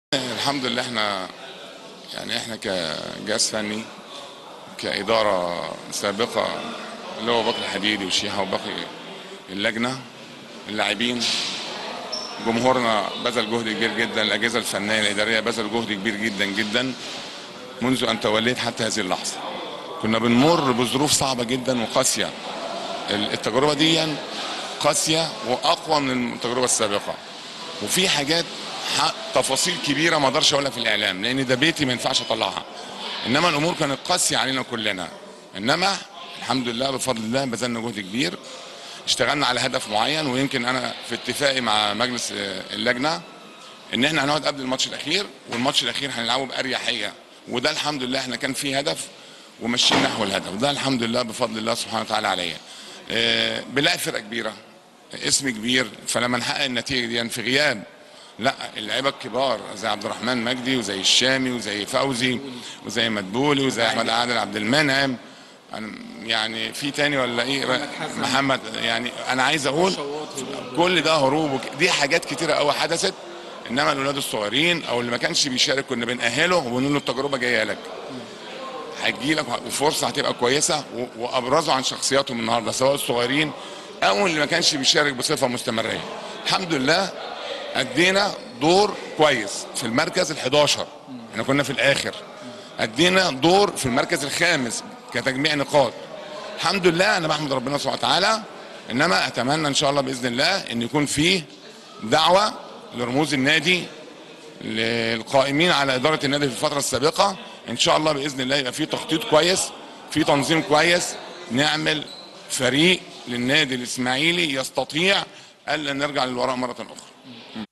الحمد لله احنا يعني احنا كجهاز فني كإدارة سابقة اللي هو بكر الحديدي وشيحة وباقي اللجنة اللاعبين جمهورنا بذل جهد كبير جدا الأجهزة الفنية الإدارية بذل جهد كبير جدا جدا منذ أن توليت حتى هذه اللحظة كنا بنمر بظروف صعبة جدا وقاسية التجربة دي قاسية وأقوى من التجربة السابقة وفي حاجات ح- تفاصيل كبيره ما اقدرش اقولها في الاعلام لان ده بيتي ما ينفعش اطلعها انما الامور كانت قاسيه علينا كلنا انما الحمد لله بفضل الله بذلنا جهد كبير اشتغلنا على هدف معين ويمكن انا في اتفاقي مع مجلس آه، اللجنه ان احنا هنقعد قبل الماتش الاخير والماتش الاخير هنلعبه باريحيه وده الحمد لله احنا كان فيه هدف وماشيين نحو الهدف ده الحمد لله بفضل الله سبحانه وتعالى عليا آه، بنلاقي فرقه كبيره اسم كبير فلما نحقق النتيجه دي في غياب لا اللعيبه الكبار زي عبد الرحمن مجدي وزي الشامي وزي فوزي وزي مدبولي وزي احمد عادل عبد المنعم أنا يعني في تاني ولا ايه محمد يعني انا عايز اقول كل ده هروب وك- دي حاجات كتيره قوي حدثت انما الاولاد الصغيرين او اللي ما كانش بيشارك كنا بنأهله وبنقول له التجربه جايه لك هتجي لك وفرصه هتبقى كويسه و- وابرزوا عن شخصياتهم النهارده سواء الصغيرين او اللي ما كانش بيشارك بصفه مستمريه الحمد لله ادينا دور كويس في المركز ال11 احنا كنا في الاخر ادينا دور في المركز الخامس كتجميع نقاط الحمد لله انا بحمد ربنا سبحانه وتعالى انما اتمنى ان شاء الله باذن الله ان يكون فيه دعوه لرموز النادي للقائمين على اداره النادي في الفتره السابقه ان شاء الله باذن الله يبقى في تخطيط كويس في تنظيم كويس نعمل فريق للنادي الاسماعيلي يستطيع الا نرجع للوراء مره اخرى